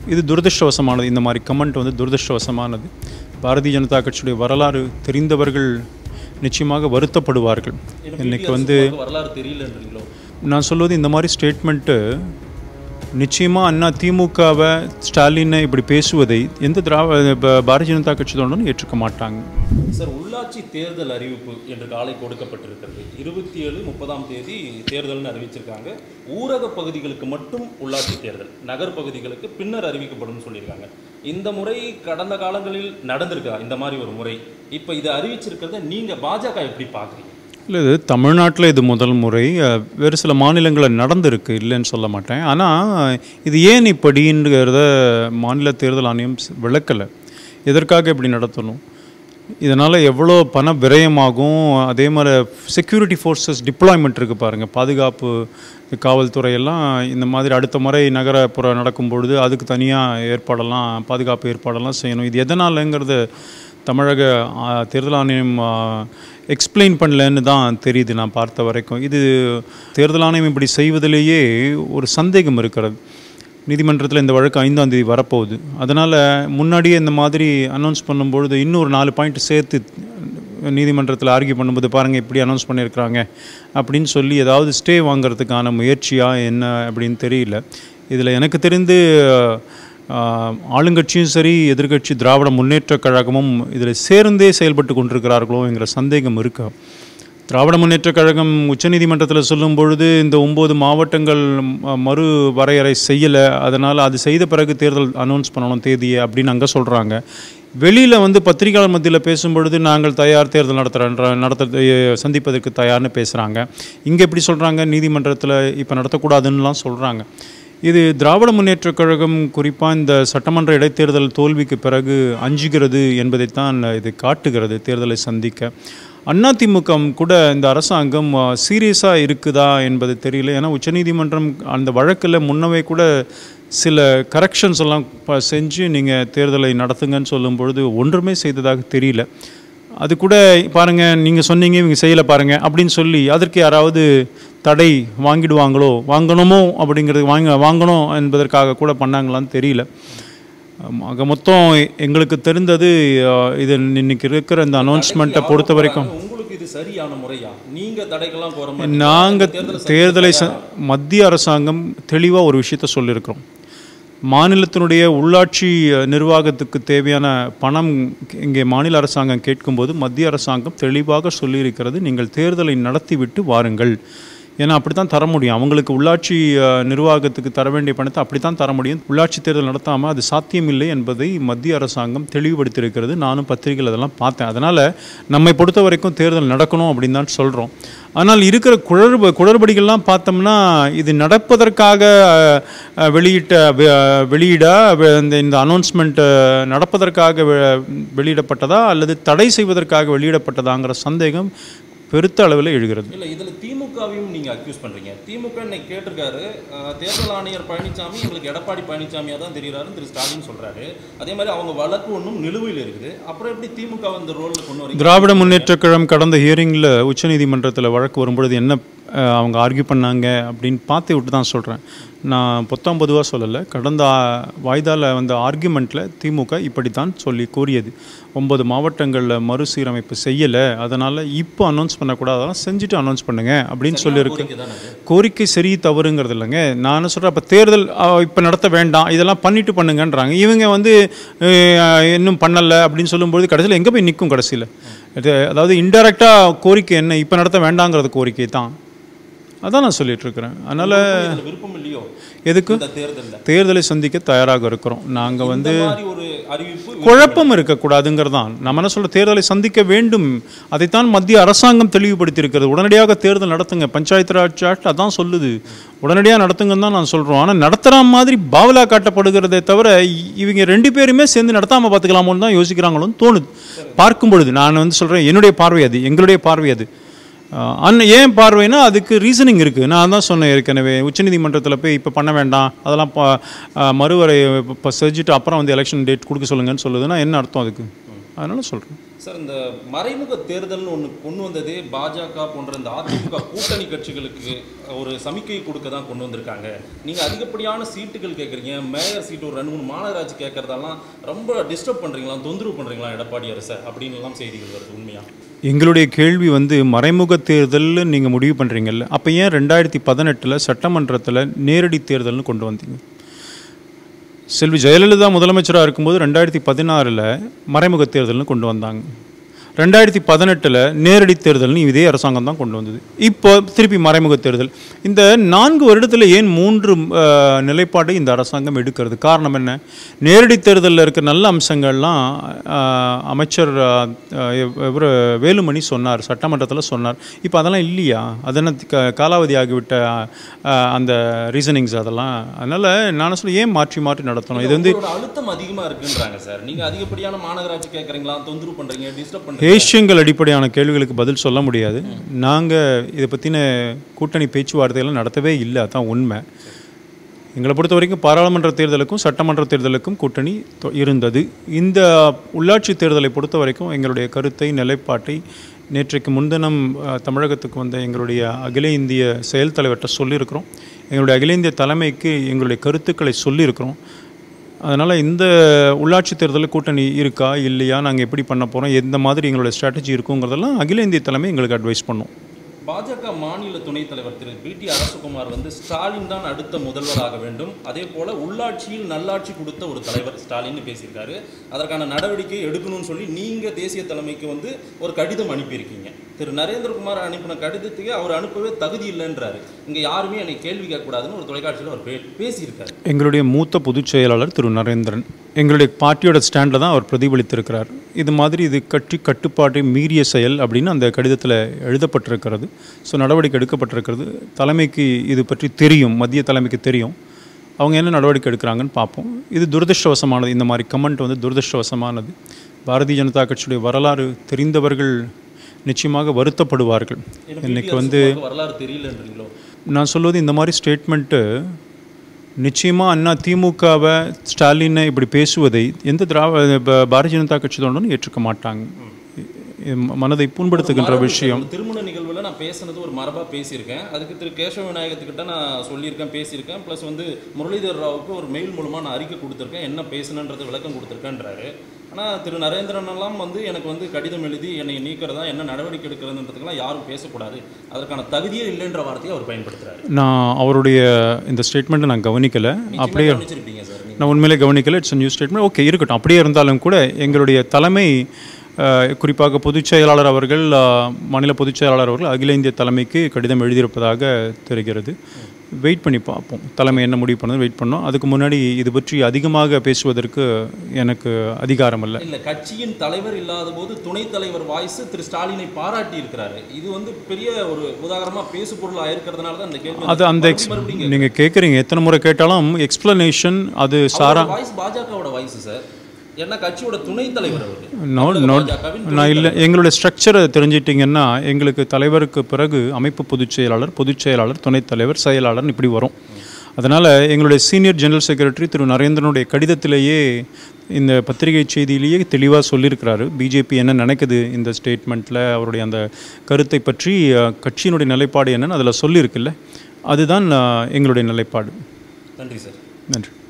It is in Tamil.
இது துரதிருஷ்டவசமானது இந்த மாதிரி கமெண்ட் வந்து துரதிருஷ்டவசமானது பாரதிய ஜனதா கட்சியுடைய வரலாறு தெரிந்தவர்கள் நிச்சயமாக வருத்தப்படுவார்கள் இன்னைக்கு வந்து வரலாறு தெரியலன்றீங்களோ நான் சொல்வது இந்த மாதிரி ஸ்டேட்மெண்ட்டு நிச்சயமாக அண்ணா திமுகவை ஸ்டாலினை இப்படி பேசுவதை எந்த திராவ ப- பாரதிய ஜனதா கட்சி தொண்டனும் ஏற்றுக்க மாட்டாங்க சார் உள்ளாட்சி தேர்தல் அறிவிப்பு என்று காலை கொடுக்கப்பட்டிருக்கிறது இருபத்தி ஏழு முப்பதாம் தேதி தேர்தல்னு அறிவிச்சிருக்காங்க ஊரக பகுதிகளுக்கு மட்டும் உள்ளாட்சி தேர்தல் நகர் பகுதிகளுக்கு பின்னர் அறிவிக்கப்படும் சொல்லியிருக்காங்க இந்த முறை கடந்த காலங்களில் நடந்திருக்கா இந்த மாதிரி ஒரு முறை இப்போ இதை அறிவிச்சிருக்கிறத நீங்க பாஜக எப்படி பார்க்குறீங்க இல்லை இது தமிழ்நாட்டில் இது முதல் முறை அஹ், வேறு சில மாநிலங்களில் நடந்திருக்கு இல்லைன்னு சொல்ல மாட்டேன் ஆனால் இது ஏன் இப்படிங்கிறத மாநில தேர்தல் ஆணையம் ஸ்- விளக்கலை எதற்காக இப்படி நடத்தணும் இதனால் எவ்வளோ பண விரயமாகும் அதே மாதிரி செக்யூரிட்டி ஃபோர்ஸஸ் டிப்ளாய்மெண்ட் இருக்குது பாருங்கள் பாதுகாப்பு காவல்துறை எல்லாம் இந்த மாதிரி அடுத்த முறை நகரப்புற நடக்கும் பொழுது அதுக்கு தனியாக ஏற்பாடெல்லாம் பாதுகாப்பு ஏற்பாடெல்லாம் செய்யணும் இது எதனாலங்கிறது தமிழக ஆ, தேர்தல் ஆணையம் எக்ஸ்பிளைன் பண்ணலன்னு தான் தெரியுது நான் பார்த்த வரைக்கும் இது தேர்தல் ஆணையம் இப்படி செய்வதிலேயே ஒரு சந்தேகம் இருக்கிறது நீதிமன்றத்தில் இந்த வழக்கு ஐந்தாம் தேதி வரப்போகுது அதனால் முன்னாடியே இந்த மாதிரி அனௌன்ஸ் பண்ணும்பொழுது இன்னொரு நாலு பாயிண்ட் சேர்த்து நீதிமன்றத்தில் ஆர்கியூ பண்ணும்போது பாருங்கள் இப்படி அனௌன்ஸ் பண்ணியிருக்கிறாங்க அப்படின்னு சொல்லி ஏதாவது ஸ்டே வாங்குறதுக்கான முயற்சியா என்ன அப்படின்னு தெரியல இதில் எனக்கு தெரிந்து ஆஹ், ஆளுங்கட்சியும் சரி எதிர்க்கட்சி திராவிட முன்னேற்றக் கழகமும் இதில் சேர்ந்தே செயல்பட்டு கொண்டிருக்கிறார்களோ என்கிற சந்தேகம் இருக்கு திராவிட முன்னேற்றக் கழகம் உச்சநீதிமன்றத்தில் சொல்லும் பொழுது இந்த ஒம்பது மாவட்டங்கள் ம- மறு வரையறை செய்யலை அதனால் அது செய்த பிறகு தேர்தல் அனௌன்ஸ் பண்ணணும் தேதியை அப்படின்னு அங்கே சொல்கிறாங்க வெளியில் வந்து பத்திரிகையாளர் மத்தியில் பேசும்பொழுது நாங்கள் தயார் தேர்தல் நடத்துகிற நடத்த சந்திப்பதற்கு தயார்னு பேசுகிறாங்க இங்கே எப்படி சொல்கிறாங்க நீதிமன்றத்தில் இப்போ நடத்தக்கூடாதுன்னுலாம் சொல்கிறாங்க இது திராவிட முன்னேற்றக் கழகம் குறிப்பாக இந்த சட்டமன்ற இடைத்தேர்தல் தோல்விக்கு பிறகு அஞ்சுகிறது என்பதைத்தான் இது காட்டுகிறது தேர்தலை சந்திக்க அதிமுக கூட இந்த அரசாங்கம் சீரியஸாக இருக்குதா என்பது தெரியல ஏன்னா உச்சநீதிமன்றம் அந்த வழக்கில் முன்னவே கூட சில கரெக்ஷன்ஸ் எல்லாம் ப- செஞ்சு நீங்கள் தேர்தலை நடத்துங்கன்னு சொல்லும் பொழுது ஒன்றுமே செய்ததாக தெரியல அது கூட பாருங்க நீங்கள் சொன்னீங்க இவங்க செய்யலை பாருங்க அப்படின்னு சொல்லி அதற்கு யாராவது தடை வாங்கிடுவாங்களோ வாங்கணுமோ அப்படிங்கிறது வாங்க வாங்கணும் என்பதற்காக கூட பண்ணாங்களான்னு தெரியல ஆக மொத்தம் எங்களுக்கு தெரிந்தது அஹ், இது இன்னைக்கு இருக்கிற இந்த அனௌன்ஸ்மெண்ட்டை பொறுத்த வரைக்கும் உங்களுக்கு இது சரியான முறையா நீங்க தடைக்கெல்லாம் போற மாதிரி நாங்கள் தேர்தலை தேர்தலை ச மத்திய அரசாங்கம் தெளிவாக ஒரு விஷயத்த சொல்லியிருக்கிறோம் மாநிலத்தினுடைய உள்ளாட்சி அஹ், நிர்வாகத்துக்கு தேவையான பணம் இங்கே மாநில அரசாங்கம் கேட்கும்போது மத்திய அரசாங்கம் தெளிவாக சொல்லியிருக்கிறது நீங்கள் தேர்தலை நடத்திவிட்டு வாருங்கள் ஏன்னா அப்படி தான் தர முடியும் அவங்களுக்கு உள்ளாட்சி அஹ், நிர்வாகத்துக்கு தர வேண்டிய பணத்தை அப்படி தான் தர முடியும் உள்ளாட்சி தேர்தல் நடத்தாமல் அது சாத்தியமில்லை என்பதை மத்திய அரசாங்கம் தெளிவுபடுத்தியிருக்கிறது நானும் பத்திரிகையில் அதெல்லாம் பார்த்தேன் அதனால் நம்மை பொறுத்த வரைக்கும் தேர்தல் நடக்கணும் அப்படின்னு தான் சொல்கிறோம் ஆனால் இருக்கிற குளறுப குளறுபடிகள்லாம் பார்த்தோம்னா இது நடப்பதற்காக அஹ், அஹ், வெளியிட்ட வெ- வெளியிடா வெ- இந்த இந்த அனௌன்ஸ்மெண்ட் நடப்பதற்காக வெ- வெளியிடப்பட்டதா அல்லது தடை செய்வதற்காக வெளியிடப்பட்டதாங்கிற சந்தேகம் பெருத்த அளவில் எழுகிறது இல்ல இதுல திமுகவையும் நீங்க அக்யூஸ் பண்றீங்க திமுக இன்னைக்கு கேட்டிருக்காரு அஹ், தேர்தல் ஆணையர் பழனிசாமி எங்களுக்கு எடப்பாடி பழனிசாமியா தான் தெரியுறாருன்னு திரு ஸ்டாலின் சொல்றாரு அதே மாதிரி அவங்க வழக்கு ஒன்றும் நிலுவையில் இருக்குது அப்புறம் எப்படி திமுக இந்த ரோல்ல கொண்டு வரீங்க திராவிட முன்னேற்றக் கழகம் கடந்த ஹியரிங்கில் உச்சநீதிமன்றத்தில் வழக்கு வரும்பொழுது என்ன அஹ், அவங்க ஆர்கியூ பண்ணாங்க அப்படின்னு பார்த்து விட்டு தான் சொல்கிறேன் நான் பொத்தாம் பொதுவாக சொல்லலை கடந்த வாய்தாவில் வந்த ஆர்கியூமெண்ட்டில் திமுக இப்படித்தான் சொல்லி கூறியது ஒன்பது மாவட்டங்களில் மறுசீரமைப்பு செய்யலை அதனால் இப்போ அனௌன்ஸ் பண்ணக்கூடாது அதெல்லாம் செஞ்சுட்டு அனௌன்ஸ் பண்ணுங்க அப்படின்னு சொல்லியிருக்கு கோரிக்கை தானே அது? கோரிக்கை சரி தவறுங்கிறது இல்லைங்க நான் சொல்கிறேன் அப்போ தேர்தல் இப்போ நடத்த வேண்டாம் இதெல்லாம் பண்ணிட்டு பண்ணுங்கன்றாங்க இவங்க வந்து அஹ், இன்னும் பண்ணலை அப்படின்னு சொல்லும்போது கடைசியில் எங்கே போய் நிற்கும் கடைசியில் இது அதாவது இன்டெரக்டாக கோரிக்கை என்ன இப்போ நடத்த வேண்டாங்கிறது கோரிக்கை தான் அதான் நான் சொல்லிட்டு இருக்கிறேன் அதனால் இதுல விருப்பம் இல்லையோ எதுக்கு இந்த தேர்தல்ல தேர்தலை சந்திக்க தயாராக இருக்கிறோம் நாங்கள் வந்து இந்த மாதிரி ஒரு அறிவிப்பு குழப்பம் இருக்கக்கூடாதுங்கிறது தான் நம்ம என்ன சொல்ற தேர்தலை சந்திக்க வேண்டும் அதைத்தான் மத்திய அரசாங்கம் தெளிவுபடுத்தியிருக்கிறது உடனடியாக தேர்தல் நடத்துங்க பஞ்சாயத்து ராஜ் ஆக்ட் அதான் சொல்லுது உடனடியாக நடத்துங்கன்னு தான் நான் சொல்கிறோம் ஆனால் நடத்துகிற மாதிரி பாவலா காட்டப்படுகிறதே தவிர இ- இவங்க ரெண்டு பேருமே சேர்ந்து நடத்தாமல் பார்த்துக்கலாமோன்னு தான் யோசிக்கிறாங்களோன்னு தோணுது பார்க்கும் பொழுது நான் வந்து சொல்கிறேன் என்னுடைய பார்வை அது எங்களுடைய பார்வை அது ஆஹ் அண்ணன் ஏன் பார்வைனா அதுக்கு ரீசனிங் இருக்குது நான் தான் சொன்னேன் ஏற்கனவே உச்சநீதிமன்றத்தில் போய் இப்போ பண்ண வேண்டாம் அதெல்லாம் ப- ஆஹ் மறுவரை இப்போ செஞ்சுட்டு அப்புறம் வந்து எலெக்ஷன் டேட் கொடுக்க சொல்லுங்கன்னு சொல்லுதுன்னா என்ன அர்த்தம் அதுக்கு அதனால் சொல்கிறேன் சார் இந்த மறைமுக தேர்தல்னு ஒன்று கொண்டு வந்ததே பாஜக போன்ற இந்த அதிமுக கூட்டணி கட்சிகளுக்கு ஒரு சமிக்கை கொடுக்க தான் கொண்டு வந்திருக்காங்க நீங்கள் அதிகப்படியான சீட்டுகள் கேட்குறீங்க மேயர் சீட்டு ஒரு ரெண்டு மூணு மாநகராட்சி கேட்கறதெல்லாம் ரொம்ப டிஸ்டர்ப் பண்ணுறீங்களா தொந்தரவு பண்ணுறீங்களா எடப்பாடி அரசை அப்படின்னுலாம் செய்திகள் வருது உண்மையா எங்களுடைய கேள்வி வந்து மறைமுக தேர்தல்னு நீங்கள் முடிவு பண்ணுறீங்கல்ல அப்போ ஏன் ரெண்டாயிரத்தி பதினெட்டில் சட்டமன்றத்தில் நேரடி தேர்தல்னு கொண்டு வந்தீங்க செல்வி ஜெயலலிதா முதலமைச்சராக இருக்கும்போது ரெண்டாயிரத்தி பதினாறில் மறைமுக தேர்தல்னு கொண்டு வந்தாங்க ரெண்டாயிரத்தி பதினெட்டில் நேரடி தேர்தல்னு இதே அரசாங்கம் தான் கொண்டு வந்தது இப்போ திருப்பி மறைமுக தேர்தல் இந்த நான்கு வருடத்தில் ஏன் மூன்று அஹ், நிலைப்பாடை இந்த அரசாங்கம் எடுக்கிறது காரணம் என்ன நேரடி தேர்தலில் இருக்க நல்ல அம்சங்கள்லாம் அஹ், அமைச்சர் இவர் வேலுமணி சொன்னார் சட்டமன்றத்தில் சொன்னார் இப்போ அதெல்லாம் இல்லையா அதெல்லாம் க- காலாவதி ஆகிவிட்ட அஹ், அந்த ரீசனிங்ஸ் அதெல்லாம் அதனால் நான் சொல்ல ஏன் மாற்றி மாற்றி நடத்தணும் இது வந்து உங்களோட அழுத்தம் அதிகமாக இருக்குன்றாங்க சார் நீங்கள் அதிகப்படியான மாநகராட்சி கேட்குறீங்களா தொந்தரவு பண்ணுறீங்க டிஸ்டர்ப் பண்ணுறீங்க ஏஷியங்கள் அடிப்படையான கேள்விகளுக்கு பதில் சொல்ல முடியாது நாங்கள் இதை பற்றின கூட்டணி பேச்சுவார்த்தைகள்லாம் நடத்தவே இல்லை அதான் உண்மை எங்களை பொறுத்த வரைக்கும் பாராளுமன்ற தேர்தலுக்கும் சட்டமன்ற தேர்தலுக்கும் கூட்டணி தொ- இருந்தது இந்த உள்ளாட்சி தேர்தலை பொறுத்த வரைக்கும் எங்களுடைய கருத்தை நிலைப்பாட்டை நேற்றைக்கு முன்தினம் அஹ், தமிழகத்துக்கு வந்த எங்களுடைய அகில இந்திய செயல் தலைவர்கிட்ட சொல்லியிருக்கிறோம் எங்களுடைய அகில இந்திய தலைமைக்கு எங்களுடைய கருத்துக்களை சொல்லியிருக்கிறோம் அதனால் இந்த உள்ளாட்சி தேர்தலில் கூட்டணி இருக்கா இல்லையா நாங்கள் எப்படி பண்ண போகிறோம் எந்த மாதிரி எங்களுடைய ஸ்ட்ராட்டஜி இருக்குங்கிறதெல்லாம் அகில இந்திய தலைமை எங்களுக்கு அட்வைஸ் பண்ணும் பாஜக மாநில துணைத் தலைவர் திரு பி டி அரசகுமார் வந்து ஸ்டாலின் தான் அடுத்த முதல்வராக வேண்டும் அதே போல உள்ளாட்சியில் நல்லாட்சி கொடுத்த ஒரு தலைவர் ஸ்டாலின்னு பேசியிருக்காரு அதற்கான நடவடிக்கை எடுக்கணும்னு சொல்லி நீங்க தேசிய தலைமைக்கு வந்து ஒரு கடிதம் அனுப்பியிருக்கீங்க திரு நரேந்திரகுமார் அனுப்பின கடிதத்துக்கு அவர் அனுப்பவே தகுதி இல்லைன்றாரு இங்க யாருமே என்னை கேள்வி கேட்கக்கூடாதுன்னு ஒரு தொலைக்காட்சியில் அவர் பே- பேசியிருக்காரு எங்களுடைய மூத்த பொதுச் செயலாளர் திரு நரேந்திரன் எங்களுடைய பார்ட்டியோட ஸ்டாண்டில் தான் அவர் பிரதிபலித்திருக்கிறார் இது மாதிரி இது கட்சி கட்டுப்பாட்டை மீறிய செயல் அப்படின்னு அந்த கடிதத்தில் எழுதப்பட்டிருக்கிறது ஸோ நடவடிக்கை எடுக்கப்பட்டிருக்கிறது தலைமைக்கு இது பற்றி தெரியும் மத்திய தலைமைக்கு தெரியும் அவங்க என்ன நடவடிக்கை எடுக்கிறாங்கன்னு பார்ப்போம் இது துரதிருஷ்டவசமானது இந்த மாதிரி கமெண்ட் வந்து துரதிருஷ்டவசமானது பாரதிய ஜனதா கட்சியுடைய வரலாறு தெரிந்தவர்கள் நிச்சயமாக வருத்தப்படுவார்கள் எனக்கு இன்னைக்கு PTR வந்து சுகுமாருக்கு வரலாறு தெரியலன்றீங்களோ நான் சொல்வது இந்த மாதிரி ஸ்டேட்மெண்ட்டு நிச்சயமாக அண்ணா திமுகவை ஸ்டாலினை இப்படி பேசுவதை எந்த திராவிட ப- பாரதிய ஜனதா கட்சி தொண்டனும் ஏற்றுக்க மாட்டாங்க இது ம- மனதை புண்படுத்துகின்ற மரபு விஷயம் ஒரு திருமண நிகழ்வில் நான் பேசுனது ஒரு மரபாக பேசியிருக்கேன் அதுக்கு திரு கேசவ விநாயகத்துக்கிட்ட நான் சொல்லியிருக்கேன் பேசியிருக்கேன் ப்ளஸ் வந்து முரளிதர் ராவுக்கு ஒரு மெயில் மூலமாக நான் அறிக்கை கொடுத்துருக்கேன் என்ன பேசுனன்றது விளக்கம் கொடுத்துருக்கேன்றாரு ஆனால் திரு நரேந்திரன் எல்லாம் வந்து எனக்கு வந்து கடிதம் எழுதி என்னை நீக்கிறதா என்ன நடவடிக்கை எடுக்கிறதுன்றதுக்கெல்லாம் யாரும் பேசக்கூடாது அதற்கான தகுதியே இல்லைன்ற வார்த்தையை அவர் பயன்படுத்துறாரு நான் அவருடைய இந்த ஸ்டேட்மெண்ட்டை நான் கவனிக்கலை அப்படியே கவனிச்சிருப்பீங்க சார் நீங்க நான் உண்மையிலே கவனிக்கல இட்ஸ் நியூ ஸ்டேட்மெண்ட் ஓகே இருக்கட்டும் அப்படியே இருந்தாலும் கூட எங்களுடைய தலைமை அஹ், குறிப்பாக பொதுச் செயலாளர் அவர்கள் அஹ், மாநில பொதுச் செயலாளர் அவர்கள் அகில இந்திய தலைமைக்கு கடிதம் எழுதியிருப்பதாக தெரிகிறது வெயிட் பண்ணி பார்ப்போம் தலைமை என்ன முடிவு பண்ணது வெயிட் பண்ணோம் அதுக்கு முன்னாடி இது பற்றி அதிகமாக பேசுவதற்கு எனக்கு அதிகாரம் இல்லை இல்ல கட்சியின் தலைவர் இல்லாத போது துணைத் தலைவர் வாய்ஸ் திரு ஸ்டாலினை பாராட்டி இருக்கிறாரு இது வந்து பெரிய ஒரு உதாரணமா பேசு பொருளா இருக்கிறதுனால தான் இந்த கேள்வி அது அந்த எக்ஸ் மறுபடியும் மறுபடியும் நீங்கள் கேட்குறீங்க எத்தனை முறை கேட்டாலும் எக்ஸ்பிளனேஷன் அது சாரா வாய்ஸ் பாஜகவோட வாய்ஸ் சார் ஏன்னா கட்சியோட துணைத் தலைவர் அவரு நோ நோ பாஜகவின் நான் இல்லை எங்களுடைய ஸ்ட்ரக்சரை தெரிஞ்சிட்டிங்கன்னா எங்களுக்கு தலைவருக்கு பிறகு அமைப்பு பொதுச் செயலாளர் பொதுச் செயலாளர் துணைத் தலைவர் செயலாளர் இப்படி வரும் அதனால் எங்களுடைய சீனியர் ஜெனரல் செக்ரட்டரி திரு நரேந்திரனுடைய கடிதத்திலேயே இந்த பத்திரிகை செய்தியிலேயே தெளிவாக சொல்லியிருக்கிறாரு பிஜேபி என்ன நினைக்குது இந்த ஸ்டேட்மெண்ட்டில் அவருடைய அந்த கருத்தை பற்றி அஹ், கட்சியினுடைய நிலைப்பாடு என்னன்னு அதில் சொல்லியிருக்குல்ல அதுதான் அஹ், எங்களுடைய நிலைப்பாடு நன்றி சார் நன்றி